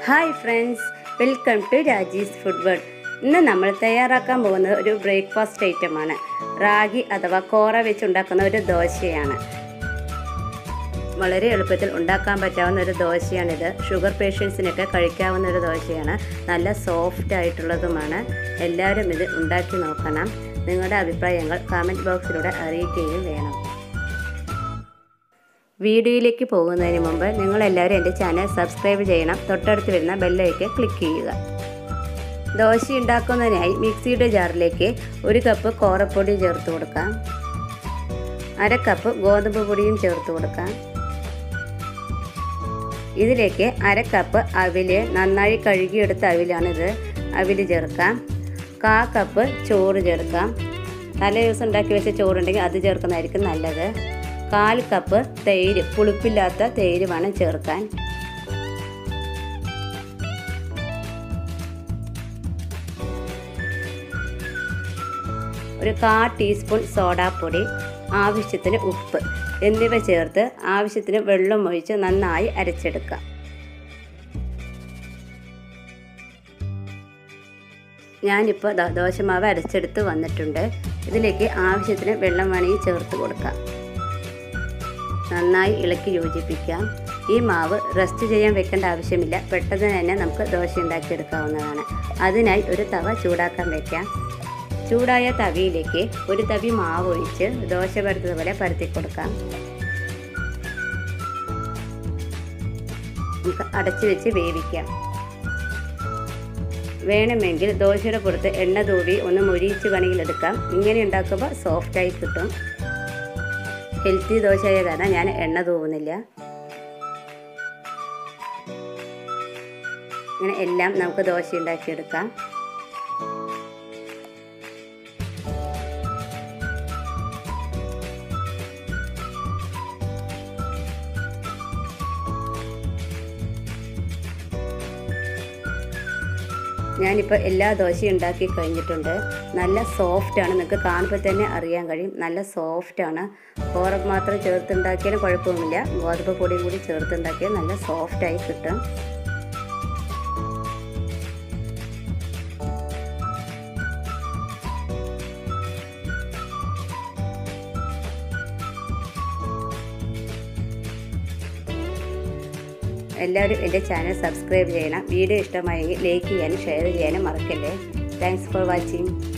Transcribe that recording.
hi friends welcome to Raji's food world ഇന്ന് നമ്മൾ തയ്യാറാക്കാൻ പോകുന്നത് ഒരു ബ്രേക്ക്ഫാസ്റ്റ് ഐറ്റമാണ് റാഗി അഥവാ കോറ വെച്ചുണ്ടാക്കുന്ന ഒരു ദോശയാണ് വളരെ എളുപ്പത്തിൽ ഉണ്ടാക്കാൻ പറ്റാവുന്ന ഒരു ദോശയാണിത് ഷുഗർ പേഷ്യൻസിനൊക്കെ കഴിക്കാവുന്ന ഒരു ദോശയാണ് നല്ല സോഫ്റ്റ് ആയിട്ടുള്ളതുമാണ് എല്ലാവരും ഇത് ഉണ്ടാക്കി നോക്കണം നിങ്ങളുടെ അഭിപ്രായങ്ങൾ കമൻറ്റ് ബോക്സിലൂടെ അറിയിക്കുകയും വേണം വീഡിയോയിലേക്ക് പോകുന്നതിന് മുമ്പ് നിങ്ങളെല്ലാവരും എൻ്റെ ചാനൽ സബ്സ്ക്രൈബ് ചെയ്യണം തൊട്ടടുത്ത് വരുന്ന ബെല്ലൈക്കൻ ക്ലിക്ക് ചെയ്യുക ദോശ ഉണ്ടാക്കുന്നതിനായി മിക്സിയുടെ ജാറിലേക്ക് ഒരു കപ്പ് കോറപ്പൊടി ചേർത്ത് കൊടുക്കാം അര കപ്പ് ഗോതമ്പ് പൊടിയും ചേർത്ത് കൊടുക്കാം ഇതിലേക്ക് അര കപ്പ് അവില് നന്നായി കഴുകിയെടുത്ത അവിലാണിത് അവില് ചേർക്കാം കാ കപ്പ് ചോറ് ചേർക്കാം തലേ ദിവസം ഉണ്ടാക്കി വെച്ച ചോറുണ്ടെങ്കിൽ അത് ചേർക്കുന്നതായിരിക്കും നല്ലത് കാൽ കപ്പ് തൈര് പുളിപ്പില്ലാത്ത തൈര് വേണം ചേർക്കാൻ ഒരു കാ ടീസ്പൂൺ സോഡാപ്പൊടി ആവശ്യത്തിന് ഉപ്പ് എന്നിവ ചേർത്ത് ആവശ്യത്തിന് വെള്ളം ഒഴിച്ച് നന്നായി അരച്ചെടുക്കാം ഞാനിപ്പോൾ ദോശമാവ് അരച്ചെടുത്ത് വന്നിട്ടുണ്ട് ഇതിലേക്ക് ആവശ്യത്തിന് വെള്ളം വേണമെങ്കിൽ ചേർത്ത് കൊടുക്കാം നന്നായി ഇളക്കി യോജിപ്പിക്കാം ഈ മാവ് റെസ്റ്റ് ചെയ്യാൻ വെക്കേണ്ട ആവശ്യമില്ല പെട്ടെന്ന് തന്നെ നമുക്ക് ദോശ ഉണ്ടാക്കിയെടുക്കാവുന്നതാണ് അതിനായി ഒരു തവ ചൂടാക്കാൻ വയ്ക്കാം ചൂടായ തവിയിലേക്ക് ഒരു തവി മാവ് ഒഴിച്ച് ദോശ പരത്തുന്നത് പോലെ പരത്തി കൊടുക്കാം നമുക്ക് അടച്ചു വെച്ച് വേവിക്കാം വേണമെങ്കിൽ ദോശയുടെ പുറത്ത് എണ്ണ തൂവി ഒന്ന് മൊരിയിച്ച് വേണമെങ്കിൽ എടുക്കാം ഇങ്ങനെ ഉണ്ടാക്കുമ്പോൾ സോഫ്റ്റായി കിട്ടും ഹെൽത്തി ദോശയായ കാരണം ഞാൻ എണ്ണ തൂവുന്നില്ല ഇങ്ങനെ എല്ലാം നമുക്ക് ദോശ ഉണ്ടാക്കിയെടുക്കാം ഞാനിപ്പോൾ എല്ലാ ദോശയും ഉണ്ടാക്കി കഴിഞ്ഞിട്ടുണ്ട് നല്ല സോഫ്റ്റാണ് നിങ്ങൾക്ക് കാണുമ്പോൾ തന്നെ അറിയാൻ കഴിയും നല്ല സോഫ്റ്റാണ് കോറ മാത്രം ചേർത്തുണ്ടാക്കിയാലും കുഴപ്പമൊന്നുമില്ല ഗോതമ്പ് പൊടിയും കൂടി ചേർത്തുണ്ടാക്കിയാൽ നല്ല സോഫ്റ്റായി കിട്ടും എല്ലാവരും എൻ്റെ ചാനൽ സബ്സ്ക്രൈബ് ചെയ്യണം വീഡിയോ ഇഷ്ടമായെങ്കിൽ ലൈക്ക് ചെയ്യാനും ഷെയർ ചെയ്യാനും മറക്കല്ലേ താങ്ക്സ് ഫോർ വാച്ചിങ്